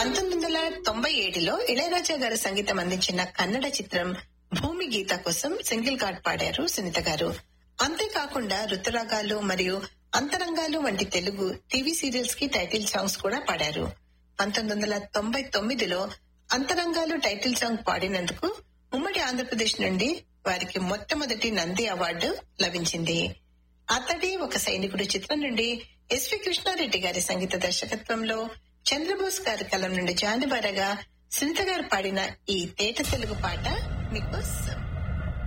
పంతొమ్మిది వందల తొంభై ఏడులో ఇళయరాజా గారు సంగీతం అందించిన కన్నడ చిత్రం భూమి గీత కోసం సింగిల్ కార్డ్ పాడారు సునీత గారు అంతేకాకుండా రుతురాగాలు మరియు అంతరంగాలు వంటి తెలుగు టీవీ సీరియల్స్ కి టైటిల్ సాంగ్స్ కూడా పాడారు పంతొమ్మిది వందల తొంభై తొమ్మిదిలో అంతరంగాలు టైటిల్ సాంగ్ పాడినందుకు ఉమ్మడి ఆంధ్రప్రదేశ్ నుండి వారికి మొట్టమొదటి నంది అవార్డు లభించింది అతడి ఒక సైనికుడు చిత్రం నుండి ఎస్వి కృష్ణారెడ్డి గారి సంగీత దర్శకత్వంలో చంద్రబోస్ గారి కలం నుండి జానబారగా సునీత గారు పాడిన ఈ తేట తెలుగు పాట మీకు